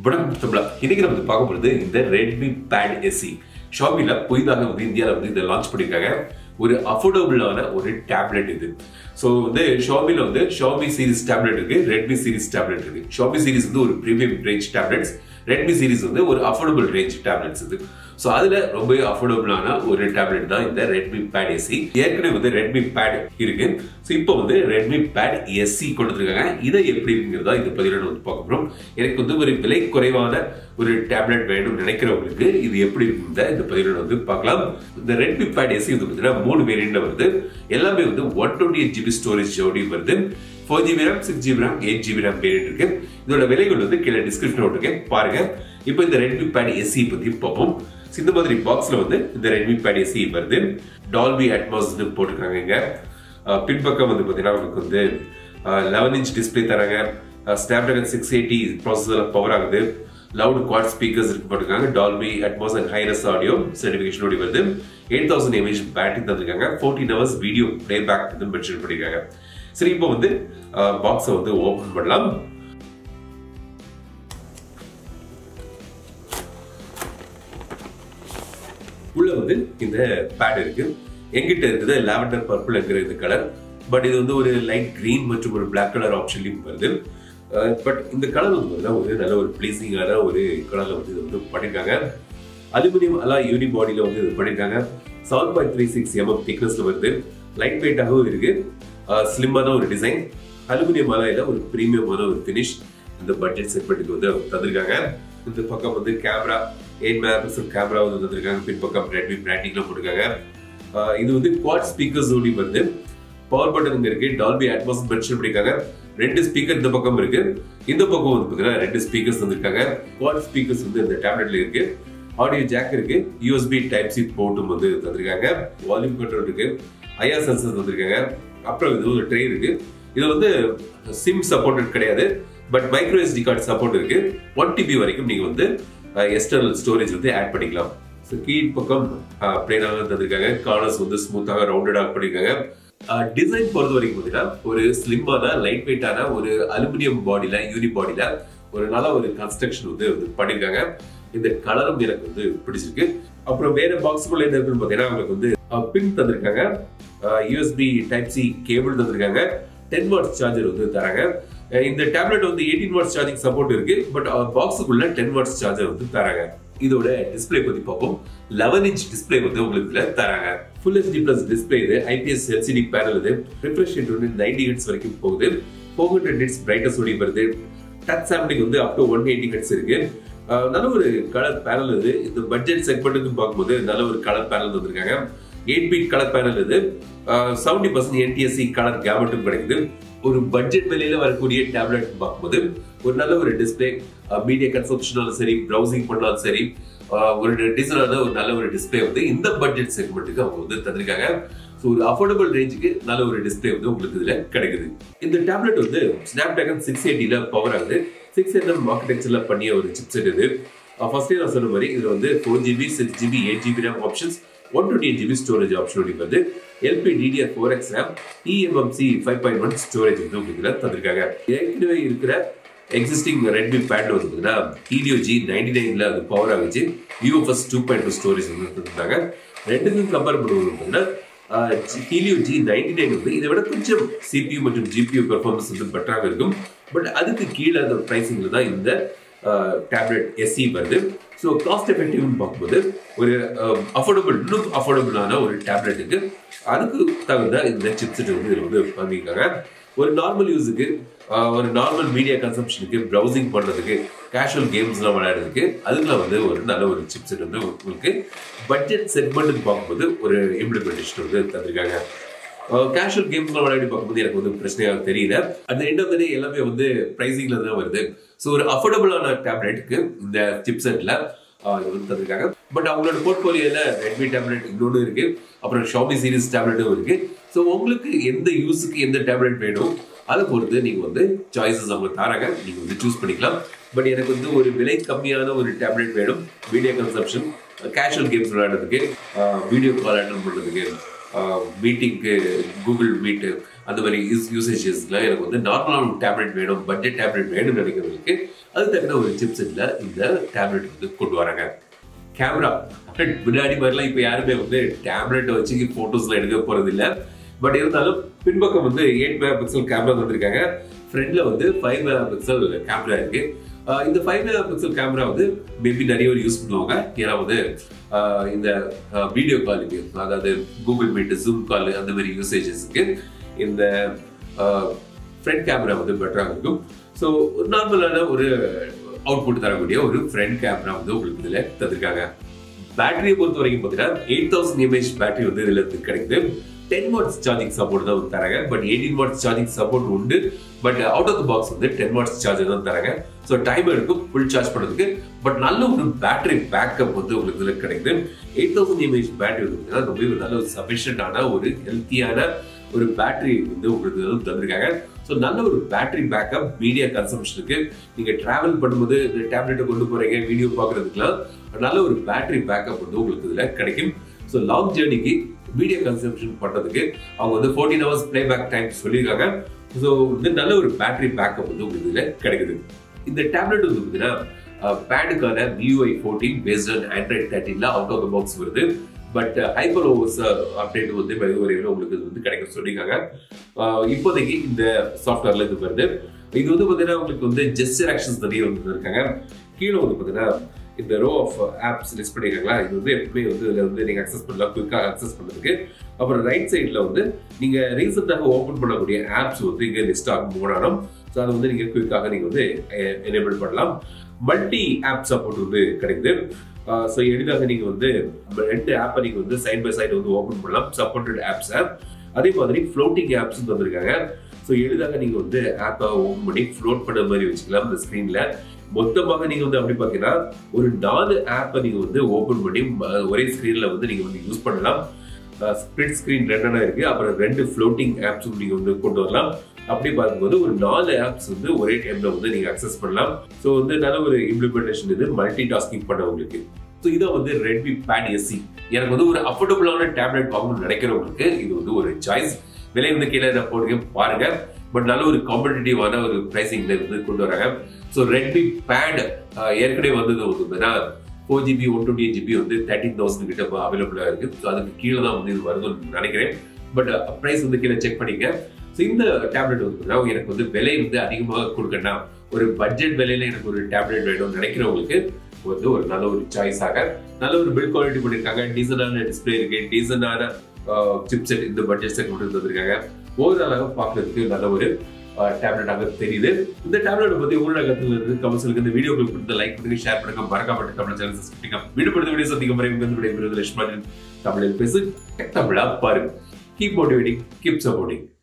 வணக்கம் தமிழா இன்னைக்கு நம்ம வந்து பார்க்க போகிறது இந்த ரெட்மி பேட் எஸ்சி ஷாப்பியில் புதிதாக வந்து இந்தியாவில் வந்து இதை லான்ச் பண்ணியிருக்காங்க ஒரு அஃபோர்டபுளான ஒரு டேப்லெட் இது ஸோ வந்து ஷாமியில் வந்து ஷாமி சீரிஸ் டேப்லெட் இருக்கு ரெட்மி சீரிஸ் டேப்லெட் இருக்கு ஷாமி சீரிஸ் வந்து ஒரு premium range tablets Redmi series வந்து ஒரு அஃபோர்டபுள் ரேஞ்ச் டேப்லெட்ஸ் இது ஸோ அதில் ரொம்ப அஃபோர்டபுளான ஒரு டேப்லெட் தான் இந்த ரெட்மி பேட் எஸ்சி ஏற்கனவே வந்து ரெட்மி பேட் இருக்கு ஸோ இப்போ வந்து ரெட்மி பேட் எஸ்சி கொண்டு வந்திருக்காங்க இதை எப்படி இருக்குங்கிறதா இந்த பதிவில் வந்து பார்க்க போகிறோம் எனக்கு வந்து ஒரு விலை குறைவான ஒரு டேப்லெட் வேணும்னு நினைக்கிறவங்களுக்கு இது எப்படி இருக்குங்க இந்த பதிவில் வந்து பார்க்கலாம் இந்த ரெட்மி பேட் எஸ்சி வந்து பார்த்தீங்கன்னா மூணு வேரியண்ட்ல வருது எல்லாமே வந்து one twenty eight GB storage ஜோடி வருது four GB RAM six GB RAM eight GB RAM variant இருக்கு இதோட விலைகள் வந்து கீழே டிஸ்கிரிப்ஷன் இருக்கு பாருங்க இப்போ இந்த ரெட்மி பேட் எஸ்சி பத்தி பார்ப்போம் So, இந்த மாதிரி பாக்ஸ்ல வந்து இந்த ரெட்மி பேட் எஸ்சி வருது டால்பி அட்மாஸ் போட்டிருக்காங்க இங்க அஹ் பின்பக்கம் வந்து பார்த்தீங்கன்னா உங்களுக்கு வந்து லெவன் இன்ச் டிஸ்பிளே தராங்க Snapdragon six eighty processor power ஆகுது லவுட் குவாட் ஸ்பீக்கர்ஸ் இருக்கு போட்டிருக்காங்க Dolby Atmos and hi-res audio சர்டிஃபிகேஷனோட வருது எயிட் தௌசண்ட் எம்ஏஹெச் பேட்டரி தந்திருக்காங்க fourteen hours video play back வந்து மென்ஷன் பண்ணியிருக்காங்க சரி இப்போ வந்து பாக்ஸை வந்து ஓப்பன் பண்ணலாம் உள்ள வந்து இந்த பேட் இருக்கு எங்கிட்ட இருக்குது லாவெண்டர் பர்பிள்ங்கிற இந்த கலர் பட் இது வந்து ஒரு லைட் கிரீன் மற்றும் ஒரு பிளாக் கலர் ஆப்ஷன்லையும் வருது பட் இந்த கலர் வந்து பார்த்தீங்கன்னா ஒரு நல்ல ஒரு ப்ளீசிங்கான ஒரு கலர்ல வந்து இது வந்து பண்ணியிருக்காங்க அலுமினியம் அலா யூனி பாடியில வந்து இது பண்ணியிருக்காங்க seven point three six mm திக்னஸ்ல வருது லைட் வெயிட்டாகவும் இருக்கு ஸ்லிம்மான ஒரு டிசைன் அலுமினியம் அலாயில ஒரு பிரீமியமான ஒரு ஃபினிஷ் இந்த பட்ஜெட் செக்மெண்ட்டுக்கு வந்து தந்திருக்காங்க இந்த பக்கம் வந்து camera eight megapixel camera வந்து தந்திருக்காங்க பின்பக்கம் ரெட்மி பிராண்டிங்லாம் போட்டிருக்காங்க இது வந்து குவாட் ஸ்பீக்கர்ஸ் ஓடி வருது பவர் பட்டன் இங்க இருக்கு டால்பி அட்மாஸ் மென்ஷன் பண்ணிருக்காங்க ரெண்டு ஸ்பீக்கர் இந்த பக்கம் இருக்கு இந்த பக்கம் வந்து பாத்தீங்கன்னா ரெண்டு ஸ்பீக்கர்ஸ் வந்திருக்காங்க குவாட் ஸ்பீக்கர்ஸ் வந்து இந்த டேப்லெட்ல இருக்கு ஆடியோ ஜாக் இருக்கு யூஎஸ்பி டைப் சி போர்ட்டும் வந்து தந்திருக்காங்க வால்யூம் கண்ட்ரோல் இருக்கு ஐஆர் சென்சர் தந்திருக்காங்க அப்புறம் இது ஒரு ட்ரே இருக்கு இது வந்து சிம் சப்போர்ட்டட் கிடையாது but micro SD card support இருக்கு ஒன் டிபி வரைக்கும் நீங்க வந்து எக்ஸ்டர்னல் ஸ்டோரேஜ் வந்து ஆட் பண்ணிக்கலாம் ஸோ கீழ் பக்கம் பிளேனாக தந்திருக்காங்க கார்னர்ஸ் வந்து ஸ்மூத்தாக ரவுண்டடாக பண்ணியிருக்காங்க டிசைன் பொறுத்த வரைக்கும் பார்த்தீங்கன்னா ஒரு ஸ்லிம்மான லைட் வெயிட்டான ஒரு அலுமினியம் பாடியில யூனி பாடியில ஒரு நல்ல ஒரு கன்ஸ்ட்ரக்ஷன் வந்து பண்ணியிருக்காங்க இந்த கலரும் எனக்கு வந்து பிடிச்சிருக்கு அப்புறம் வேற பாக்ஸுக்குள்ள என்ன இருக்குன்னு பார்த்தீங்கன்னா உங்களுக்கு வந்து பின் தந்திருக்காங்க யூஎஸ்பி டைப் சி கேபிள் தந்திருக்காங்க டென் வாட்ஸ் சார்ஜர் வந்து தராங்க இந்த டேப்லெட் வந்து எயிட்டீன் வாட்ஸ் சார்ஜிங் சப்போர்ட் இருக்கு பட் பாக்ஸுக்குள்ள டென் வாட்ஸ் சார்ஜர் வந்து தராங்க இதோட டிஸ்பிளே பத்தி பார்ப்போம் லெவன் இன்ச் டிஸ்பிளே வந்து உங்களுக்கு இதுல தராங்க ஃபுல் ஹெச்டி பிளஸ் டிஸ்பிளே இது ஐபிஎஸ் எல்சிடி பேனல் இது ரிஃப்ரெஷ் ரேட் வந்து நைன்டி ஹெட்ஸ் வரைக்கும் போகுது ஃபோர் ஹண்ட்ரட் ஹெட்ஸ் பிரைட்னஸ் ஓடி வருது டச் சாம்பிளிங் வந்து up to one eighty hertz இருக்கு நல்ல ஒரு கலர் பேனல் இது இந்த பட்ஜெட் செக்மெண்ட்டுக்கு பார்க்கும்போது நல்ல ஒரு கலர் பேனல் வந்திருக்காங்க எயிட் பீட் கலர் பேனல் இது செவன்டி பர்சன்ட் என்டிஎஸ்சி கலர் கேமட்டும் கிடைக்குது ஒரு பட்ஜெட் விலையில வரக்கூடிய டேப்லெட் பார்க்கும்போது ஒரு நல்ல ஒரு டிஸ்பிளே மீடியா கன்சப்ஷனாலும் சரி ப்ரௌசிங் பண்ணாலும் சரி ஒரு டிசைனான ஒரு நல்ல ஒரு டிஸ்பிளே வந்து இந்த பட்ஜெட் செக்மெண்ட்டுக்கு அவங்க வந்து தந்திருக்காங்க ஸோ ஒரு அஃபோர்டபுள் ரேஞ்சுக்கு நல்ல ஒரு டிஸ்பிளே வந்து உங்களுக்கு இதுல கிடைக்குது இந்த டேப்லெட் வந்து ஸ்னாப் டிராகன் சிக்ஸ் எயிட்டில பவர் ஆகுது சிக்ஸ் என்எம் ஆர்கிடெக்சர்ல பண்ணிய ஒரு சிப்செட் இது ஃபர்ஸ்டே நான் சொன்ன மாதிரி இது வந்து four GB six GB eight GB RAM options one twenty eight GB storage option வந்து LP DDR four X RAM eMMC five point one storage வந்து உங்களுக்கு தந்திருக்காங்க ஏற்கனவே இருக்கிற எக்ஸிஸ்டிங் ரெட்மி பேட்ல வந்து பார்த்தீங்கன்னா ஹீலியோ ஜி நைன்டி நைன்ல அது பவர் ஆகுச்சு UFS two point two storage வந்து தந்திருந்தாங்க ரெண்டுக்கும் கம்பேர் பண்ணுவது பார்த்தீங்கன்னா ஹீலியோ ஜி நைன்டி நைன் வந்து இதை விட கொஞ்சம் சிபியூ மற்றும் ஜிபியூ பெர்ஃபார்மன்ஸ் வந்து பெட்டராக இருக்கும் பட் அதுக்கு கீழே அந்த ப்ரைஸிங்கில் தான் இந்த டேப்லெட் எஸ்சி வருது ஸோ காஸ்ட் எஃபெக்டிவ்னு பார்க்கும்போது ஒரு அஃபோர்டபுள் இன்னும் அஃபோர்டபுளான ஒரு டேப்லெட்டுக்கு அதுக்கு தகுந்த இந்த சிப்செட் வந்து இதில் வந்து பண்ணியிருக்காங்க ஒரு நார்மல் யூஸுக்கு ஒரு நார்மல் மீடியா கன்சம்ஷனுக்கு ப்ரௌசிங் பண்ணுறதுக்கு கேஷுவல் கேம்ஸ்லாம் விளையாடுறதுக்கு அதுக்குலாம் வந்து ஒரு நல்ல ஒரு சிப்செட் வந்து உங்களுக்கு பட்ஜெட் செக்மெண்ட்டுக்கு பார்க்கும்போது ஒரு இம்ப்ளிமெண்டேஷன் வந்து தந்திருக்காங்க கேஷுவல் கேம்ஸ்லாம் விளையாடி பார்க்கும்போது எனக்கு வந்து பிரச்சனையாக தெரியல அந்த எண்ட் ஆஃப் த டே எல்லாமே வந்து ப்ரைஸிங்ல தான் வருது ஸோ ஒரு அஃபோர்டபுளான டேப்லெட்டுக்கு இந்த சிப்செட்ல வந்து தந்திருக்காங்க பட் அவங்களோட போர்ட்போலியோல ரெட்மி டேப்லெட் இன்னொன்று இருக்கு அப்புறம் ஷாமி சீரிஸ் டேப்லெட்டும் இருக்கு ஸோ உங்களுக்கு எந்த யூஸுக்கு எந்த டேப்லெட் வேணும் அதை பொறுத்து நீங்க வந்து சாய்ஸஸ் அவங்க தராங்க நீங்க வந்து சூஸ் பண்ணிக்கலாம் பட் எனக்கு வந்து ஒரு விலை கம்மியான ஒரு டேப்லெட் வேணும் வீடியோ கன்சப்ஷன் கேஷுவல் கேம்ஸ் விளையாடுறதுக்கு வீடியோ கால் அட்டன் பண்ணுறதுக்கு மீட்டிங்க்கு கூகுள் மீட்டு அந்த மாதிரி யூஸ் யூசேஜஸ்ல எனக்கு வந்து நார்மலான டேப்லெட் வேணும் பட்ஜெட் டேப்லெட் வேணும்னு நினைக்கிறவங்களுக்கு அது தக்கன ஒரு சிப் செட்ல இந்த டேப்லெட் வந்து கொண்டு வராங்க கேமரா முன்னாடி மாதிரிலாம் இப்போ யாருமே வந்து டேப்லெட் வச்சு போட்டோஸ்லாம் எடுக்க போறது இல்ல பட் இருந்தாலும் பின்பக்கம் வந்து எயிட் மெகா பிக்சல் கேமரா வந்திருக்காங்க ஃப்ரண்ட்ல வந்து ஃபைவ் மெகா பிக்சல் கேமரா இருக்கு ஆஹ் இந்த ஃபைவ் மெகா பிக்சல் கேமரா வந்து மேபி நிறைய பேர் யூஸ் பண்ணுவாங்க ஏன்னா வந்து ஆஹ் இந்த வீடியோ காலுக்கு அதாவது கூகுள் மீட் ஜூம் கால் அந்த மாதிரி யூசேஜஸ்க்கு இந்த ஃப்ரண்ட் கேமரா வந்து பெட்டராக இருக்கும் ஸோ நார்மலான ஒரு அவுட்புட் தரக்கூடிய ஒரு ஃப்ரண்ட் கேமரா வந்து உங்களுக்கு இதில் தந்திருக்காங்க பேட்டரியை பொறுத்த வரைக்கும் பார்த்தீங்கன்னா எயிட் தௌசண்ட் எம்ஏஹெச் பேட்டரி வந்து இதில் கிடைக்குது டென் வாட்ஸ் சார்ஜிங் சப்போர்ட் தான் வந்து தராங்க but eighteen watts charging support உண்டு but out of the box வந்து டென் வாட்ஸ் சார்ஜர் தான் தராங்க ஸோ டைம் எடுக்கும் ஃபுல் சார்ஜ் பண்ணுறதுக்கு பட் நல்ல ஒரு பேட்டரி பேக்கப் வந்து உங்களுக்கு இதில் கிடைக்குது எயிட் தௌசண்ட் எம்ஏஹெச் பேட்டரி வந்து பார்த்தீங்கன்னா ரொம்ப ஒரு நல்ல ஒரு சஃபிஷியண்டான ஒரு ஹெல்த்தியான ஒரு பேட்டரி வந்து உங்களுக்கு வந்து தந்திருக்காங்க ஸோ நல்ல ஒரு பேட்டரி பேக்கப் மீடியா கன்சம்ஷனுக்கு நீங்க டிராவல் பண்ணும்போது இந்த டேப்லெட்டை கொண்டு போறீங்க வீடியோ பார்க்கறதுக்குலாம் நல்ல ஒரு பேட்டரி பேக்கப் வந்து உங்களுக்கு இதுல கிடைக்கும் ஸோ லாங் ஜேர்னிக்கு மீடியா கன்சம்ஷன் பண்றதுக்கு அவங்க வந்து fourteen hours play back time சொல்லியிருக்காங்க ஸோ வந்து நல்ல ஒரு பேட்டரி பேக்கப் வந்து உங்களுக்கு இதுல கிடைக்குது இந்த டேப்லெட் வந்து பார்த்தீங்கன்னா பேடுக்கான MIUI fourteen based on Android தேர்ட்டீன்ல அவுட் ஆஃப் த பாக்ஸ் வருது பட் ஹைப்பர் ஓவர்ஸ் அப்டேட் வந்து வரைவில் உங்களுக்கு இது வந்து கிடைக்க சொல்லியிருக்காங்க ஆஹ் இப்போதைக்கு இந்த சாஃப்ட்வேர்ல இது வருது இது வந்து பார்த்தீங்கன்னா உங்களுக்கு வந்து ஜெஸ்டர் ஆக்ஷன்ஸ் நிறைய வந்து இருக்காங்க கீழே வந்து பார்த்தீங்கன்னா இந்த ரோ ஆஃப் ஆப்ஸ் லிஸ்ட் பண்ணிருக்காங்களா இது வந்து எப்பவுமே வந்து இதில் வந்து நீங்கள் அக்சஸ் பண்ணலாம் குயிக்காக அக்சஸ் பண்ணுறதுக்கு அப்புறம் ரைட் சைடில் வந்து நீங்கள் ரீசெண்டாக ஓப்பன் பண்ணக்கூடிய ஆப்ஸ் வந்து இங்கே லிஸ்ட் ஆகும் போனாலும் ஸோ அதை வந்து நீங்கள் குயிக்காக நீங்கள் வந்து எனேபிள் பண்ணலாம் மல்டி ஆப் சப்போர்ட் வந்து கிடைக்குது ஸோ எளிதாக நீங்கள் வந்து ரெண்டு ஆப்பை நீங்கள் வந்து சைட் பை சைடு வந்து ஓப்பன் பண்ணலாம் சப்போர்ட்டட் ஆப்ஸ் ஆப் அதே மாதிரி ஃப்ளோட்டிங் ஆப்ஸ் வந்திருக்காங்க ஸோ எளிதாக நீங்கள் வந்து ஆப்பை ஓப்பன் பண்ணி ஃப்ளோட் பண்ண மாதிரி வச்சுக்கலாம் இந்த ஸ்க்ரீனில் மொத்தமாக நீங்கள் வந்து அப்படி பார்த்தீங்கன்னா ஒரு நாலு ஆப்பை நீங்கள் வந்து ஓப்பன் பண்ணி ம- ஒரே ஸ்க்ரீனில் வந்து நீங்கள் வந்து யூஸ் பண்ணலாம் ஸ்பிளிட் ஸ்க்ரீன் ரெண்டெண்ணா இருக்கு அப்புறம் ரெண்டு ஃப்ளோட்டிங் ஆப்ஸும் நீங்கள் வந்து கொண்டு வரலாம் அப்படி பார்க்கும்போது ஒரு நாலு ஆப்ஸ் வந்து ஒரே டைம்ல வந்து நீங்க அக்சஸ் பண்ணலாம் ஸோ வந்து நல்ல ஒரு இம்ப்ளிமெண்டேஷன் இது மல்டி டாஸ்கிங் பண்ணவங்களுக்கு ஸோ இதை வந்து ரெட்மி பேட் எஸ்சி எனக்கு வந்து ஒரு அஃபோர்டபுளான டேப்லெட் வாங்கணும்னு நினைக்கிறவங்களுக்கு இது வந்து ஒரு சாய்ஸ் விலை வந்து கீழே நான் போடுங்க பாருங்க பட் நல்ல ஒரு காம்படிட்டிவான ஒரு பிரைசிங்ல வந்து கொண்டு வராங்க ஸோ ரெட்மி பேட் ஏற்கனவே வந்தது வந்து four GB one twenty eight GB வந்து தேர்ட்டின் தௌசண்ட் கிட்ட அவைலபிளாக இருக்கு ஸோ அதுக்கு கீழே தான் வந்து இது வருதுன்னு நினைக்கிறேன் பட் ப்ரைஸ் வந்து கீழே செக் பண்ணிக்க ஸோ இந்த டேப்லெட் வந்து பார்த்தீங்கன்னா எனக்கு வந்து விலை வந்து அதிகமாக கொடுக்கணும் ஒரு பட்ஜெட் விலையில எனக்கு ஒரு டேப்லெட் வேணும்னு நினைக்கிறவங்களுக்கு வந்து ஒரு நல்ல ஒரு சாய்ஸாக நல்ல ஒரு பில்ட் குவாலிட்டி பண்ணியிருக்காங்க டீசனான டிஸ்பிளே இருக்கு டீசனான சிப்செட் இந்த பட்ஜெட் செட் கொண்டு வந்திருக்காங்க ஓவராலாக பார்க்கறதுக்கு நல்ல ஒரு டேப்லெட்டாக தெரியுது இந்த டேப்லெட் பத்தி உங்களோட கருத்துல இருந்து கமெண்ட்ஸ்ல இந்த வீடியோ கொடுத்து லைக் பண்ணுங்க ஷேர் பண்ணுங்க மறக்காம தமிழ் சேனல் சப்ஸ்கிரைப் பண்ணுங்க வீடியோ படுத்த வீடியோ சந்திக்கும் வரை உங்கள் விடைபெறுவது லட்சுமணன் தமிழில் பேசு தமிழா பாருங்க கீப் மோட்டிவேட்டிங் கீப் சப்போர்ட்டிங்